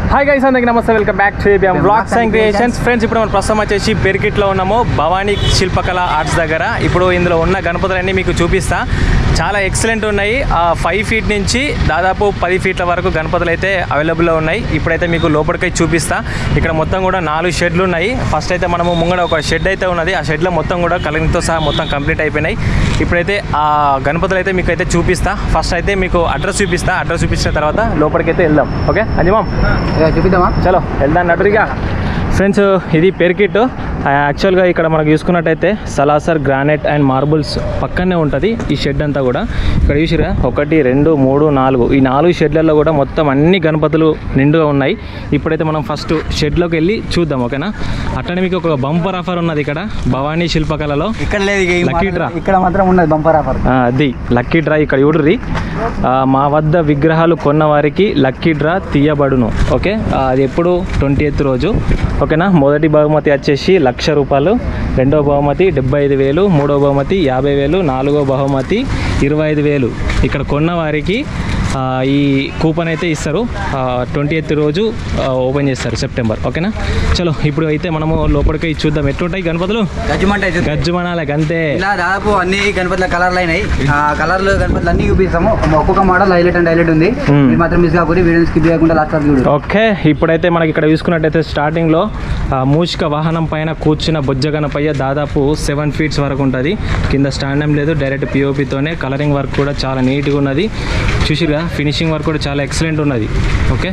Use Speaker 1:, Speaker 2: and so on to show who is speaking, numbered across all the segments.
Speaker 1: Hi guys అందరికి నమస్తే welcome back to ABM blogs and creations friends ఇప్పుడు మనం ప్రస్తుతం వచ్చేసి పెరికిట్లో ఉన్నాము భవానీ శిల్పకళ ఆర్ట్స్ దగ్గర ఇప్పుడు ఇందులో ఉన్న గణపతులన్నీ మీకు చూపిస్తా చాలా ఎక్సలెంట్ ఉన్నాయి ఫైవ్ ఫీట్ నుంచి దాదాపు పది ఫీట్ల వరకు గణపతులు అయితే అవైలబుల్లో ఉన్నాయి ఇప్పుడైతే మీకు లోపలికి చూపిస్తా ఇక్కడ మొత్తం కూడా నాలుగు షెడ్లు ఉన్నాయి ఫస్ట్ అయితే మనము ముంగడ ఒక షెడ్ అయితే ఉన్నది ఆ షెడ్లో మొత్తం కూడా కలరింగ్తో సహా మొత్తం కంప్లీట్ అయిపోయినాయి ఇప్పుడైతే ఆ గణపతులు అయితే మీకు అయితే చూపిస్తా ఫస్ట్ అయితే మీకు అడ్రస్ చూపిస్తా అడ్రస్ చూపించిన తర్వాత లోపలికి అయితే వెళ్దాం ఓకే అంజమామ్
Speaker 2: ఇక చూపిద్దామా
Speaker 1: చలో వెళ్దాం నటురిగా ఫ్రెండ్స్ ఇది పెరికిట్ యాక్చువల్గా ఇక్కడ మనకు చూసుకున్నట్టయితే సలాసర్ గ్రానైట్ అండ్ మార్బుల్స్ పక్కనే ఉంటుంది ఈ షెడ్ అంతా కూడా ఇక్కడ చూసిరా ఒకటి రెండు మూడు నాలుగు ఈ నాలుగు షెడ్లలో కూడా మొత్తం అన్ని గణపతులు నిండుగా ఉన్నాయి ఇప్పుడైతే మనం ఫస్ట్ షెడ్లోకి వెళ్ళి చూద్దాం ఓకేనా అట్లనే మీకు ఒక బంపర్ ఆఫర్ ఉన్నది ఇక్కడ భవానీ శిల్పకళలో
Speaker 2: ఇక్కడ లేదు ఇక ఈ
Speaker 1: Lucky
Speaker 2: మాత్రం-
Speaker 1: draw.
Speaker 2: ఇక్కడ మాత్రం ఉన్నది బంపర్ ఆఫర్
Speaker 1: ఆ, అది లక్కీ డ్రా ఇక్కడ చూడుర్రి ఆ, మా వద్ద విగ్రహాలు కొన్న వారికి లక్కీ డ్రా తీయబడును ఓకే ఆ, అది ఎప్పుడు ట్వంటీ ఎయిత్ రోజు ఓకేనా మొదటి బహుమతి వచ్చేసి లక్ష రూపాయలు రెండో బహుమతి డెబ్బై ఐదు వేలు మూడో బహుమతి యాభై వేలు నాలుగో బహుమతి ఇరవై ఐదు వేలు ఇక్కడ కొన్న వారికి ఆ, ఈ కూపన్ అయితే ఇస్తారు ట్వంటీ ఎయిత్ రోజు ఆ, ఓపెన్ చేస్తారు సెప్టెంబర్ ఓకేనా చలో ఇప్పుడు అయితే మనము లోపలికి చూద్దాం ఎట్లుంటాయి గణపతులు
Speaker 2: గజ్జమంట అయితే
Speaker 1: గజ్జు మనాలి గంతే
Speaker 2: ఇలా దాదాపు అన్ని గణపతుల కలర్లు అయినాయి ఆ కలర్లు గణపతులు అన్ని చూపిస్తాము ఒక్కొక్క మోడల్ హైలైట్ అండ్ హైలైట్ ఉంది
Speaker 1: Hmm.
Speaker 2: మీరు మాత్రం మిస్ కాకూడదు వీడియో స్కిప్ చేయకుండా లాస్ట్ వరకు చూడు
Speaker 1: ఓకే ఇప్పుడైతే మనకి ఇక్కడ చూసుకున్నట్టయితే స్టార్టింగ్లో ఆ, మూషిక వాహనం పైన కూర్చున్న బొజ్జగనపయ్య దాదాపు సెవెన్ ఫీట్స్ వరకు ఉంటుంది కింద స్టాండ్ ఏం లేదు డైరెక్ట్ పిఓపితోనే కలరింగ్ వర్క్ కూడా చాలా నీట్గా ఉన్నది చూసిరుగా ఫినిషింగ్ వర్క్ కూడా చాలా ఎక్సలెంట్ ఉన్నది ఓకే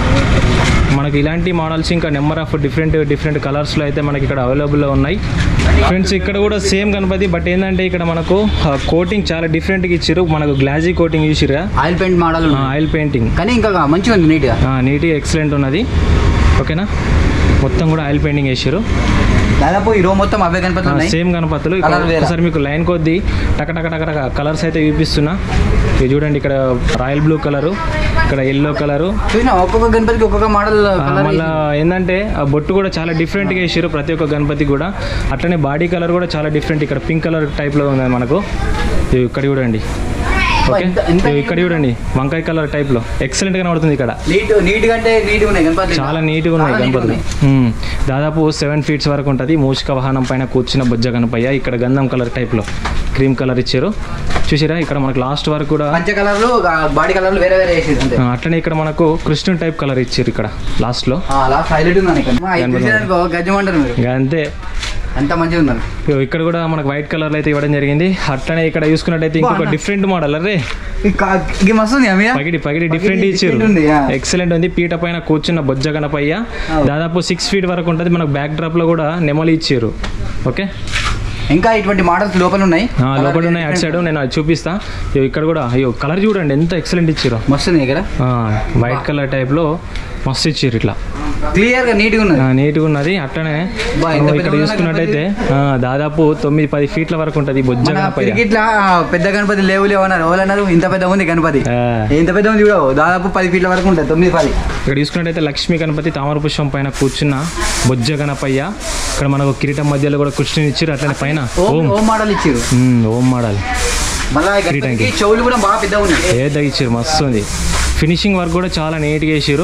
Speaker 1: మనకి ఇలాంటి మోడల్స్ ఇంకా నెంబర్ ఆఫ్ డిఫరెంట్ డిఫరెంట్ కలర్స్లో అయితే మనకి ఇక్కడ అవైలబుల్లో ఉన్నాయి ఫ్రెండ్స్ ఇక్కడ కూడా సేమ్ గణపతి బట్ ఏంటంటే ఇక్కడ మనకు కోటింగ్ చాలా డిఫరెంట్గా ఇచ్చారు మనకు గ్లాజీ కోటింగ్ చూసిరుగా
Speaker 2: ఆయిల్ పెయింట్ మోడల్ ఉంది.
Speaker 1: ఆయిల్ పెయింటింగ్
Speaker 2: కానీ ఇంకా మంచిగా ఉంది నీట్గా
Speaker 1: నీట్గా ఎక్సలెంట్ ఉన్నది ఓకేనా మొత్తం కూడా ఆయిల్ పెయింటింగ్ వేసారు
Speaker 2: దాదాపు ఈ రో మొత్తం అవే గణపతులు ఉన్నాయి
Speaker 1: సేమ్ గణపతులు ఇక్కడ
Speaker 2: Colour వేరా?
Speaker 1: ఒకసారి మీకు లైన్ కొద్దీ టక టక టక టక కలర్స్ అయితే చూపిస్తున్నా ఇది చూడండి ఇక్కడ రాయల్ బ్లూ కలరు ఇక్కడ ఎల్లో కలరు
Speaker 2: చూసినా ఒక్కొక్క గణపతికి ఒక్కొక్క మోడల్ కలర్
Speaker 1: మళ్ళీ ఏంటంటే ఆ బొట్టు కూడా చాలా డిఫరెంట్గా వేసారు ప్రతి ఒక్క గణపతి కూడా అట్లనే బాడీ కలర్ కూడా చాలా డిఫరెంట్ ఇక్కడ పింక్ కలర్ టైప్లో ఉంది మనకు ఇది ఇక్కడ చూడండి ఓకే
Speaker 2: ఎంత- ఎంత
Speaker 1: ఇది ఇక్కడ చూడండి వంకాయ కలర్ టైప్లో ఎక్సలెంట్ కనబడుతుంది ఇక్కడ
Speaker 2: నీట్ నీట్గా అంటే నీట్గా ఉన్నాయి గణపతి
Speaker 1: చాలా నీట్గా ఉన్నాయి
Speaker 2: చాలా neat
Speaker 1: గణపతులు మ్మ్. దాదాపు సెవెన్ ఫీట్స్ వరకు ఉంటుంది మూషిక వాహనం పైన కూర్చున్న బొజ్జ గణపయ్య ఇక్కడ గంధం కలర్ టైప్లో క్రీమ్ కలర్ ఇచ్చారు చూసిరా ఇక్కడ మనకు లాస్ట్ వరకు కూడా
Speaker 2: పంచ కలర్లు బాడీ కలర్లు వేరే వేరే వేసేది అంతే
Speaker 1: ఆ, అట్లనే ఇక్కడ మనకు కృష్ణుని టైప్ కలర్ ఇచ్చారు ఇక్కడ లాస్ట్లో
Speaker 2: లాస్ట్ హైలైట్ ఉందని ఇక్కడ మా ఇది
Speaker 1: గణపతి.
Speaker 2: చూసేదానికి గజ్జమంటారు మీరు
Speaker 1: ఇంకా అంతే
Speaker 2: అంత మంచిగా ఉన్నారు
Speaker 1: ఇగో ఇక్కడ కూడా మనకు వైట్ కలర్లో అయితే ఇవ్వడం జరిగింది అట్లనే ఇక్కడ చూసుకున్నట్టయితే ఇంకొక
Speaker 2: బాగున్నా.
Speaker 1: డిఫరెంట్ మోడల్ అరే
Speaker 2: ఇది మస్తు ఉంది అమ్మ
Speaker 1: పగిడి పగిడి
Speaker 2: పగిడి
Speaker 1: డిఫరెంట్ ఇచ్చారు
Speaker 2: different ఉంది, ఆ.
Speaker 1: ఎక్సలెంట్ ఉంది పీట పైన కూర్చున్న బొజ్జ గణపయ్య
Speaker 2: అవును.
Speaker 1: దాదాపు సిక్స్ ఫీట్ వరకు ఉంటుంది మనకు బ్యాక్ డ్రాప్ లో కూడా నెమలి ఇచ్చారు ఓకే
Speaker 2: ఇంకా ఇటువంటి మోడల్స్ లోపల ఉన్నాయి
Speaker 1: ఆ, లోపల ఉన్నాయి అటు సైడ్ నేను అది చూపిస్తా ఇగో ఇక్కడ కూడా అయ్యో కలర్ చూడండి ఎంత ఎక్సలెంట్ ఇచ్చారు
Speaker 2: మస్తు ఉంది ఇక్కడ
Speaker 1: వైట్ కలర్ టైప్ లో మస్తు ఇచ్చారు ఇట్లా
Speaker 2: క్లియర్ గా నీట్ గా ఉన్నది
Speaker 1: ఆ, నీట్గా ఉన్నది అట్లనే
Speaker 2: బా, ఎంత
Speaker 1: మనం
Speaker 2: పెద్ద
Speaker 1: ఇక్కడ
Speaker 2: ఉన్నది
Speaker 1: చూసుకున్నట్టయితే ఆ, దాదాపు తొమ్మిది పది ఫీట్ల వరకు ఉంటుంది బొజ్జ
Speaker 2: మన
Speaker 1: గణపయ్య
Speaker 2: క్రికెట్లా పెద్ద గణపతి లేవు లేవు అన్నారు ఎవరు అన్నారు ఇంత పెద్ద ఉంది గణపతి
Speaker 1: ఆ.
Speaker 2: ఇంత పెద్ద ఉంది చూడవు దాదాపు పది ఫీట్ల వరకు ఉంటుంది తొమ్మిది పది
Speaker 1: ఇక్కడ చూసుకున్నట్టయితే లక్ష్మీ గణపతి తామర పుష్పం పైన కూర్చున్న బొజ్జ గణపయ్య ఇక్కడ మనకు కిరీటం మధ్యలో కూడా కృష్ణుని ఇచ్చారు అట్లనే పైన
Speaker 2: ఓం
Speaker 1: ఓం
Speaker 2: ఓం మోడల్ ఇచ్చారు
Speaker 1: మ్మ్, ఓం మోడల్
Speaker 2: మళ్ళీ ఈ గణపతికి చెవులు కూడా బాగా పెద్దగా ఉన్నాయి
Speaker 1: ఏ ఇచ్చారు మస్తు ఉంది ఫినిషింగ్ వర్క్ కూడా చాలా నీట్గా వేసారు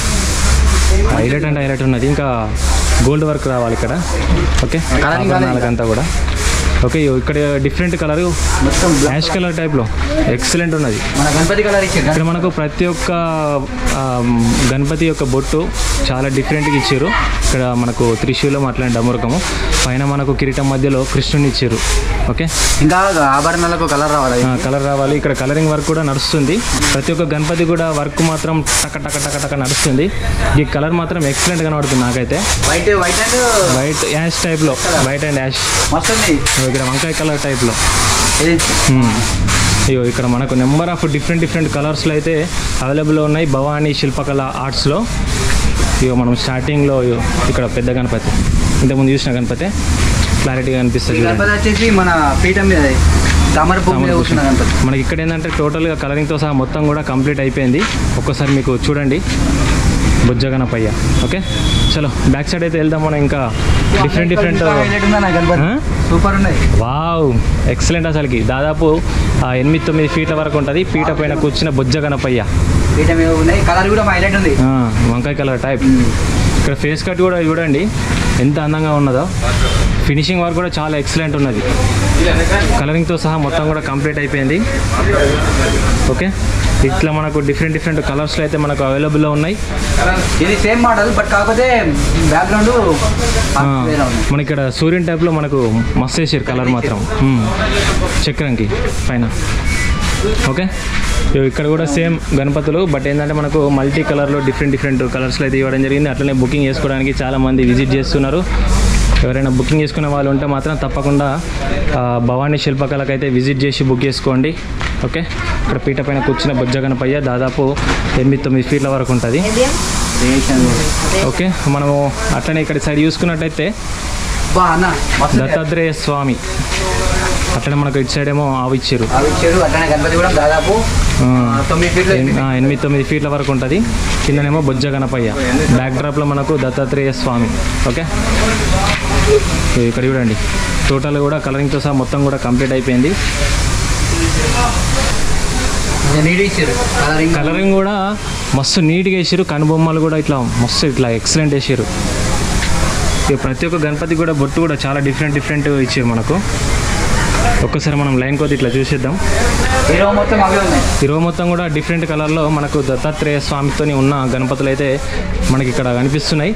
Speaker 1: హైలైట్ అంటే హైలైట్ ఉన్నది ఇంకా గోల్డ్ వర్క్ రావాలి ఇక్కడ ఓకే
Speaker 2: Colouring కాలేదు.
Speaker 1: అంతా కూడా ఓకే ఇక్కడ డిఫరెంట్ కలర్
Speaker 2: మొత్తం black.
Speaker 1: యాష్ కలర్ టైప్లో ఎక్సలెంట్ ఉన్నది
Speaker 2: మన గణపతి కలర్ ఇచ్చారు
Speaker 1: ఇక్కడ మనకు ప్రతి ఒక్క ఆ, గణపతి యొక్క బొట్టు చాలా డిఫరెంట్గా ఇచ్చారు ఇక్కడ మనకు త్రిశూలం అట్లాంటి డమరుకము పైన మనకు కిరీటం మధ్యలో కృష్ణుని ఇచ్చారు ఓకే
Speaker 2: ఇంకా ఆభరణాలకు కలర్ రావాలి
Speaker 1: ఆ, కలర్ రావాలి ఇక్కడ కలరింగ్ వర్క్ కూడా నడుస్తుంది ప్రతి ఒక్క గణపతి కూడా వర్క్ మాత్రం టక టక టక టక నడుస్తుంది ఈ కలర్ మాత్రం ఎక్సలెంట్ కనబడుతుంది నాకైతే
Speaker 2: white white and
Speaker 1: white ash టైప్లో వైట్ అండ్ యాష్
Speaker 2: మస్తు ఉంది
Speaker 1: ఇక్కడ వంకాయ కలర్ టైప్లో
Speaker 2: ఇది
Speaker 1: అయ్యో ఇక్కడ మనకు నెంబర్ ఆఫ్ డిఫరెంట్ డిఫరెంట్ కలర్స్లో అయితే అవైలబుల్లో ఉన్నాయి భవానీ శిల్పకళ ఆర్ట్స్లో ఇగో మనం స్టార్టింగ్లో ఇగో ఇక్కడ పెద్ద గణపతి ఇంతకుముందు చూసిన గణపతి క్లారిటీగా
Speaker 2: ఈ
Speaker 1: అనిపిస్తుంది చూడండి.
Speaker 2: గణపతి వచ్చేసి మన పీఠం మీద తామర పువ్వు మీద
Speaker 1: తామర
Speaker 2: కూర్చున్న గణపతి
Speaker 1: మనకి ఇక్కడ ఏంటంటే టోటల్గా కలరింగ్తో సహా మొత్తం కూడా కంప్లీట్ అయిపోయింది ఒక్కసారి మీకు చూడండి బుజ్జగనపయ్య ఓకే చలో బ్యాక్ సైడ్ అయితే వెళ్దాం మనం ఇంకా డిఫరెంట్ డిఫరెంట్
Speaker 2: హైలైట్ ఉందా నా గణపతి
Speaker 1: ఆ?
Speaker 2: సూపర్ ఉన్నాయి
Speaker 1: వావ్ ఎక్సలెంట్ అసలుకి దాదాపు ఆ, ఎనిమిది తొమ్మిది ఫీట్ల వరకు ఉంటుంది పీట పైన కూర్చున్న బొజ్జ గణపయ్య
Speaker 2: పీఠం మీద ఉన్నాయి కలర్ కూడా హైలైట్ ఉంది
Speaker 1: ఆ, వంకాయ కలర్ టైప్
Speaker 2: ఉమ్.
Speaker 1: ఇక్కడ ఫేస్ కట్ కూడా చూడండి ఎంత అందంగా ఉన్నదో ఫినిషింగ్ వర్క్ కూడా చాలా ఎక్సలెంట్ ఉన్నది కలరింగ్తో సహా మొత్తం కూడా కంప్లీట్ అయిపోయింది ఓకే ఇట్లా మనకు డిఫరెంట్ డిఫరెంట్ కలర్స్లో అయితే మనకు అవైలబుల్లో ఉన్నాయి
Speaker 2: ఇది సేమ్ మోడల్ బట్ కాకపోతే బ్యాక్గ్రౌండ్
Speaker 1: ఆ,
Speaker 2: వేరే ఉంది
Speaker 1: మన ఇక్కడ సూర్యుని టైప్లో మనకు మస్తు వేసారు కలర్ మాత్రం మ్మ్. చక్రంకి పైన ఓకే ఇగో ఇక్కడ కూడా సేమ్ గణపతులు బట్ ఏంటంటే మనకు మల్టీ కలర్లో డిఫరెంట్ డిఫరెంట్ కలర్స్లో అయితే ఇవ్వడం జరిగింది అట్లనే బుకింగ్ చేసుకోవడానికి చాలా మంది విజిట్ చేస్తున్నారు ఎవరైనా బుకింగ్ చేసుకునే వాళ్ళు ఉంటే మాత్రం తప్పకుండా ఆ, భవానీ శిల్పకళకు అయితే విజిట్ చేసి బుక్ చేసుకోండి ఓకే ఇక్కడ పీట పైన కూర్చున్న బొజ్జ గణపయ్య దాదాపు ఎనిమిది తొమ్మిది ఫీట్ల వరకు ఉంటుంది ఓకే మనము అట్లనే ఇక్కడ సైడ్ చూసుకున్నట్టయితే
Speaker 2: బా అన్న మస్తు
Speaker 1: దత్తాత్రేయ స్వామి అట్లనే మనకు ఇటు సైడ్ ఏమో ఆవు ఇచ్చారు
Speaker 2: అవి ఇచ్చారు అట్లనే గణపతి కూడా దాదాపు
Speaker 1: ఆ,
Speaker 2: ఆ, తొమ్మిది ఫీట్లు
Speaker 1: ఎన్- ఆ, ఎనిమిది తొమ్మిది ఫీట్ల వరకు ఉంటుంది కిందనేమో బొజ్జ గణపయ్య బ్యాక్ డ్రాప్లో మనకు దత్తాత్రేయ స్వామి ఓకే సో ఇక్కడ చూడండి టోటల్ కూడా కలరింగ్తో సహా మొత్తం కూడా కంప్లీట్ అయిపోయింది
Speaker 2: నీట్ ఇచ్చారు కలరింగ్
Speaker 1: కలరింగ్ కూడా మస్తు నీట్గా వేసారు కనుబొమ్మలు కూడా ఇట్లా మస్తు ఇట్లా ఎక్సలెంట్ వేసారు ఇక ప్రతి ఒక్క గణపతి కూడా బొట్టు కూడా చాలా డిఫరెంట్ డిఫరెంట్ ఇచ్చారు మనకు ఒక్కసారి మనం లైన్ కొద్ది ఇట్లా చూసేద్దాం
Speaker 2: హీరో మొత్తం అవే ఉన్నాయి
Speaker 1: ఈరోజు మొత్తం కూడా డిఫరెంట్ కలర్లో మనకు దత్తాత్రేయ స్వామితో ఉన్న గణపతులు అయితే మనకి ఇక్కడ కనిపిస్తున్నాయి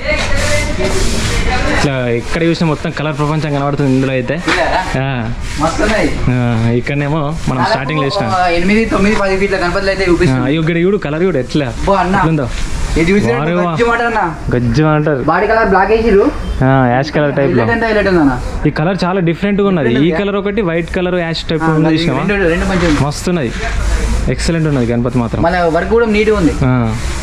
Speaker 1: ఇట్లా ఎక్కడ చూసినా మొత్తం కలర్ ప్రపంచం కనబడుతుంది ఇందులో అయితే
Speaker 2: చూడారా?
Speaker 1: ఆ,
Speaker 2: మస్తు ఉన్నాయి
Speaker 1: ఆ, ఇక్కడనేమో మనం స్టార్టింగ్
Speaker 2: దాదాపు,
Speaker 1: వేసినాం
Speaker 2: ఆ, ఎనిమిది తొమ్మిది పది ఫీట్ల గణపతులు అయితే చూపిస్తుంది
Speaker 1: ఇక్కడ చూడు కలర్ చూడు ఎట్లా
Speaker 2: బో అన్న
Speaker 1: ఎట్లుందో
Speaker 2: ఇది చూసినట్టు
Speaker 1: వారే వా.
Speaker 2: మంచి మాట అన్న
Speaker 1: గజ్జం అంటారు
Speaker 2: బాడీ కలర్ బ్లాక్ వేసిరు
Speaker 1: యాష్ కలర్ టైప్లో
Speaker 2: హైలైట్ అంటే హైలైట్ ఉంది అన్న
Speaker 1: ఈ కలర్ చాలా డిఫరెంట్గా ఉన్నది ఈ కలర్ ఒకటి వైట్ కలర్ యాష్ టైప్ ఉంది చూసినావా
Speaker 2: రెండు రెండు మంచిగా ఉంది
Speaker 1: మస్తు ఉన్నది ఎక్సలెంట్ ఉన్నది గణపతి మాత్రం
Speaker 2: మళ్ళీ వర్క్ కూడా నీట్గా ఉంది
Speaker 1: ఆ,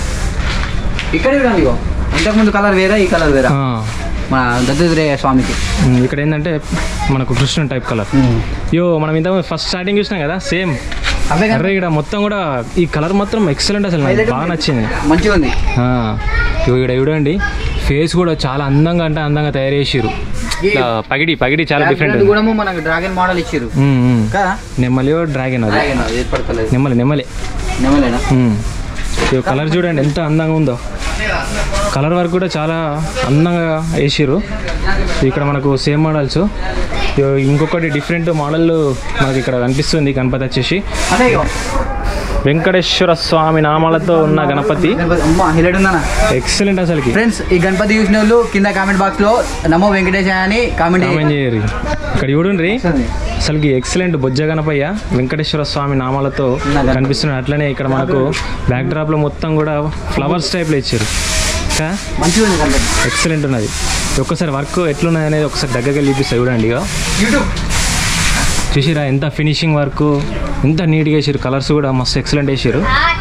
Speaker 2: ఇక్కడ చూడండి ఇగో ఇంతకుముందు కలర్ వేరే ఈ కలర్ వేరే
Speaker 1: ఆ.
Speaker 2: మన దత్తాత్రేయ స్వామికి
Speaker 1: ఉమ్, ఇక్కడ ఏంటంటే మనకు కృష్ణ టైప్ కలర్ యో మనం ఇంత ఫస్ట్ స్టార్టింగ్ చూసినాం కదా సేమ్
Speaker 2: అవే కదా
Speaker 1: అరే ఇక్కడ మొత్తం కూడా ఈ కలర్ మాత్రం ఎక్సలెంట్ అసలు నాకు బాగా నచ్చింది
Speaker 2: మంచిగా ఉంది
Speaker 1: ఆ, ఇగో ఇక్కడ చూడండి ఫేస్ కూడా చాలా అందంగా అంటే అందంగా తయారు చేసిరు ఇట్లా పగిడి పగిడి చాలా డిఫరెంట్
Speaker 2: Background కూడా మనకు డ్రాగన్ మోడల్ ఇచ్చారు కదా
Speaker 1: నెమ్మలి డ్రాగన్ అది
Speaker 2: డ్రాగన్ అది ఏర్పడతలేదు
Speaker 1: నెమ్మలి నెమ్మలి
Speaker 2: నెమలేనా
Speaker 1: ఉమ్. ఇగో కలర్ చూడండి ఎంత అందంగా ఉందో కలర్ వర్క్ కూడా చాలా అందంగా వేసిరు ఇక్కడ మనకు సేమ్ మోడల్స్ ఇగో ఇంకొకటి డిఫరెంట్ మోడల్ మనకి ఇక్కడ కనిపిస్తుంది గణపతి వచ్చేసి
Speaker 2: అదే ఇగో
Speaker 1: వెంకటేశ్వర స్వామి నామాలతో ఉన్న గణపతి
Speaker 2: గణపతి అమ్మ హైలైట్ ఉందన్న
Speaker 1: ఎక్సలెంట్ అసలుకి
Speaker 2: ఫ్రెండ్స్ ఈ గణపతి చూసిన వాళ్ళు కింద కామెంట్ బాక్స్ లో నమో వెంకటేశ అని కామెంట్
Speaker 1: కామెంట్ చేయరు ఇక్కడ చూడండి అసలుకి ఎక్సలెంట్ బొజ్జ గణపయ్య వెంకటేశ్వర స్వామి నామాలతో కనిపిస్తున్నాడు అట్లనే ఇక్కడ మనకు బ్యాక్ డ్రాప్ లో మొత్తం కూడా ఫ్లవర్స్ టైప్ లో ఇచ్చారు ఇంకా
Speaker 2: మంచిగా ఉంది గణపతి
Speaker 1: ఎక్సలెంట్ ఉన్నది ఒక్కసారి వర్క్ ఎట్లున్నది అనేది ఒకసారి దగ్గరగా చూపిస్తా చూడండి ఇక
Speaker 2: యూట్యూబ్
Speaker 1: చూసిరా ఎంత ఫినిషింగ్ వర్క్ ఎంత నీట్గా వేసారు కలర్స్ కూడా మస్తు ఎక్సలెంట్ వేసారు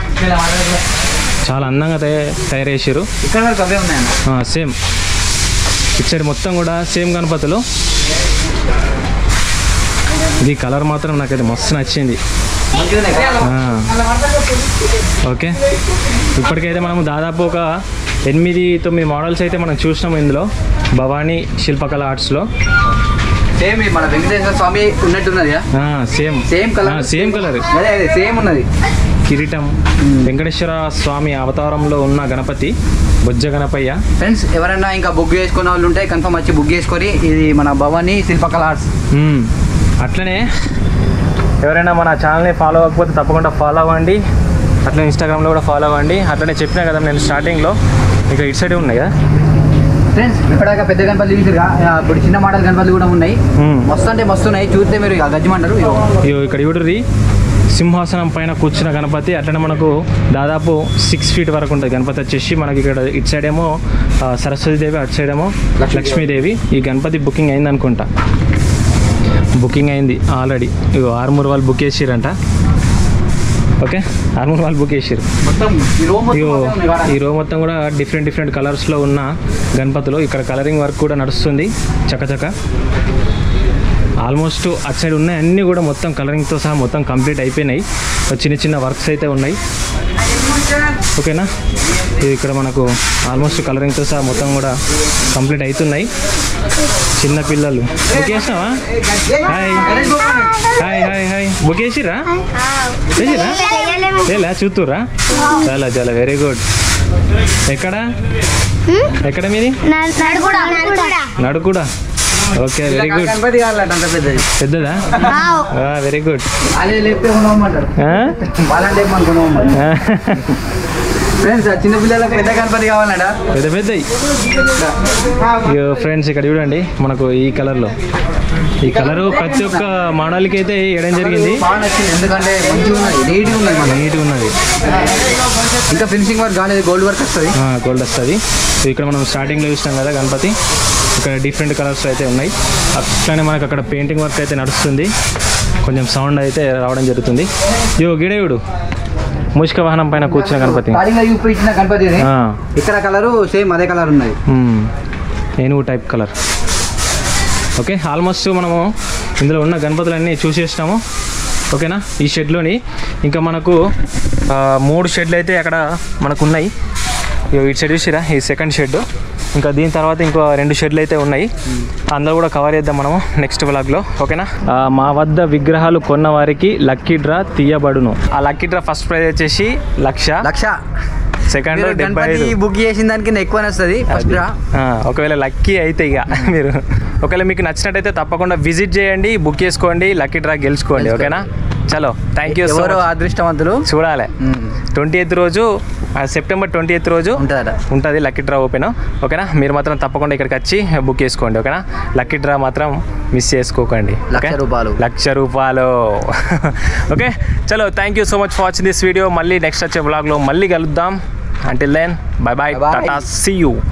Speaker 1: చాలా అందంగా తయారు తయారు చేసారు
Speaker 2: ఇక్కడ వరకు అవే ఉన్నాయన్న
Speaker 1: సేమ్ ఇటు సైడ్ మొత్తం కూడా సేమ్ గణపతులు ఇది కలర్ మాత్రం నాకైతే మస్తు నచ్చింది
Speaker 2: మంచిగా ఉన్నాయి కదా?
Speaker 1: ఆ. ఓకే ఇప్పటికైతే మనము దాదాపు ఒక ఎనిమిది తొమ్మిది మోడల్స్ అయితే మనం చూసినాము ఇందులో భవానీ శిల్పకళ ఆర్ట్స్లో
Speaker 2: సేమ్ ఈ మన వెంకటేశ్వర స్వామి ఉన్నట్టున్నది
Speaker 1: same
Speaker 2: same colour
Speaker 1: same colour
Speaker 2: అదే అదే సేమ్ ఉన్నది
Speaker 1: కిరీటం వెంకటేశ్వర స్వామి అవతారంలో ఉన్న గణపతి బొజ్జ గణపయ్య
Speaker 2: ఫ్రెండ్స్ ఎవరైనా ఇంకా బుక్ చేసుకున్న వాళ్ళు ఉంటే కన్ఫర్మ్ వచ్చి బుక్ చేసుకొని ఇది మన భవానీ శిల్పకళ ఆర్ట్స్
Speaker 1: మ్మ్. అట్లనే ఎవరైనా మన ఛానల్ని ఫాలో అవ్వకపోతే తప్పకుండా ఫాలో అవ్వండి అట్లనే ఇన్స్టాగ్రామ్లో కూడా ఫాలో అవ్వండి అట్లనే చెప్పినా కదా నేను స్టార్టింగ్లో ఇంకా ఇటు సైడ్ ఉన్నాయి కదా
Speaker 2: ఫ్రెండ్స్ ఇప్పటిదాకా పెద్ద గణపతులు చూసారుగా ఆ, ఇప్పుడు చిన్న మోడల్ గణపతులు కూడా ఉన్నాయి
Speaker 1: మ్మ్.
Speaker 2: మస్తు అంటే మస్తు ఉన్నాయి చూస్తే మీరు ఇక గజ్జమంటారు ఇగో.
Speaker 1: ఇగో ఇక్కడ చూడరి సింహాసనం పైన కూర్చున్న గణపతి అట్లనే మనకు దాదాపు సిక్స్ ఫీట్ వరకు ఉంటుంది గణపతి వచ్చేసి మనకి ఇక్కడ ఇటు సైడ్ ఏమో ఆ, సరస్వతీదేవి అటు సైడ్ ఏమో లక్ష్మీదేవి ఈ గణపతి బుకింగ్ అయింది అనుకుంటా బుకింగ్ అయింది ఆల్రెడీ ఇగో ఆరుమూరు వాళ్ళు బుక్ చేసిరంట ఓకే ఆరుమూరు వాళ్ళు బుక్ చేసిరు
Speaker 2: మొత్తం ఈ రో మొత్తం
Speaker 1: ఇగో
Speaker 2: అవే ఉన్నాయి కాడ.
Speaker 1: ఈ రో మొత్తం కూడా డిఫరెంట్ డిఫరెంట్ కలర్స్లో ఉన్న గణపతులు ఇక్కడ కలరింగ్ వర్క్ కూడా నడుస్తుంది చకచక ఆల్మోస్ట్ అటు సైడ్ ఉన్నాయి అన్నీ కూడా మొత్తం కలరింగ్తో సహా మొత్తం కంప్లీట్ అయిపోయినాయి చిన్న చిన్న వర్క్స్ అయితే ఉన్నాయి ఓకేనా ఇది ఇక్కడ మనకు ఆల్మోస్ట్ కలరింగ్తో సహా మొత్తం కూడా కంప్లీట్ అవుతున్నాయి చిన్న పిల్లలు బుక్ చేసినావా hi hi hi hi book చేసిరా చేసిరా లేదా చూతురా చాలా చాలా వెరీ గుడ్ ఎక్కడ ఎక్కడ మీది నడుకుడా ఓకే వెరీ గుడ్
Speaker 2: గణపతి కావాలంట అంత పెద్దది
Speaker 1: పెద్దదా వెరీ గుడ్
Speaker 2: అదే లేపితే కొనవమ్మంటారు వాళ్ళని లేపమని కొనవమ్మంటారు ఫ్రెండ్స్ చిన్న పిల్లలకు పెద్ద గణపతి కావాలంట
Speaker 1: పెద్ద పెద్దవి ఫ్రెండ్స్ ఇక్కడ చూడండి మనకు ఈ కలర్లో ఈ కలరు ప్రతి ఒక్క మోడల్కి అయితే వేయడం జరిగింది
Speaker 2: బాగా నచ్చింది ఎందుకంటే మంచిగా ఉన్నది నీట్గా ఉన్నది మన
Speaker 1: నీట్గా ఉన్నది
Speaker 2: ఇంకా ఫినిషింగ్ వర్క్ కాలేదు గోల్డ్ వర్క్ వస్తుంది
Speaker 1: గోల్డ్ వస్తుంది సో ఇక్కడ మనం స్టార్టింగ్లో చూసినాం కదా గణపతి ఇక్కడ డిఫరెంట్ కలర్స్ అయితే ఉన్నాయి అట్లానే మనకు అక్కడ పెయింటింగ్ వర్క్ అయితే నడుస్తుంది కొంచెం సౌండ్ అయితే రావడం జరుగుతుంది యో గిడేవుడు మూషిక వాహనం పైన కూర్చున్న గణపతి
Speaker 2: స్టార్టింగ్ లో చూపించిన గణపతి ఇది.
Speaker 1: ఆ,
Speaker 2: ఇక్కడ కలరు సేమ్ అదే కలర్ ఉన్నది
Speaker 1: మ్మ్. ఏనుగు టైప్ కలర్ ఓకే ఆల్మోస్ట్ మనము ఇందులో ఉన్న గణపతులన్నీ చూసేసినాము ఓకేనా ఈ షెడ్లోని ఇంకా మనకు ఆ, మూడు షెడ్లు అయితే అక్కడ మనకు ఉన్నాయి ఇగో ఇటు షెడ్ చూసిరా ఈ సెకండ్ షెడ్ ఇంకా దీని తర్వాత ఇంకో రెండు షెడ్లు అయితే ఉన్నాయి అందులో కూడా కవర్ చేద్దాం మనము నెక్స్ట్ వ్లాగ్లో ఓకేనా ఆ, మా వద్ద విగ్రహాలు కొన్న వారికి లక్కీ డ్రా తీయబడును ఆ లక్కీ డ్రా ఫస్ట్ ప్రైజ్ వచ్చేసి లక్ష
Speaker 2: లక్ష
Speaker 1: సెకండ్
Speaker 2: మీరు
Speaker 1: డెబ్బై
Speaker 2: గణపతి
Speaker 1: ఐదు
Speaker 2: బుక్ చేసిన దానికి ఎక్కువ వస్తుంది ఫస్ట్ రా
Speaker 1: ఆ, ఒకవేళ లక్కీ అయితే ఇక మీరు ఒకవేళ మీకు నచ్చినట్టయితే తప్పకుండా విజిట్ చేయండి బుక్ చేసుకోండి లక్కీ డ్రా గెలుచుకోండి ఓకేనా చలో థ్యాంక్ యూ
Speaker 2: ఎవరు అదృష్టవంతులు
Speaker 1: చూడాలి
Speaker 2: మ్మ్.
Speaker 1: ట్వంటీ ఎయిత్ రోజు ఆ, సెప్టెంబర్ ట్వంటీ ఎయిత్ రోజు
Speaker 2: ఉంటుందట
Speaker 1: ఉంటుంది లక్కీ డ్రా ఓపెన్ ఓకేనా మీరు మాత్రం తప్పకుండా ఇక్కడికి వచ్చి బుక్ చేసుకోండి ఓకేనా లక్కీ డ్రా మాత్రం మిస్ చేసుకోకండి
Speaker 2: లక్ష
Speaker 1: ఓకే?
Speaker 2: రూపాయలు.
Speaker 1: లక్ష రూపాయలు ఓకే చలో thank you so much for watching this video మళ్ళీ నెక్స్ట్ వచ్చే వ్లాగ్లో మళ్ళీ కలుద్దాం until then bye bye
Speaker 2: Bye bye.
Speaker 1: Tata see you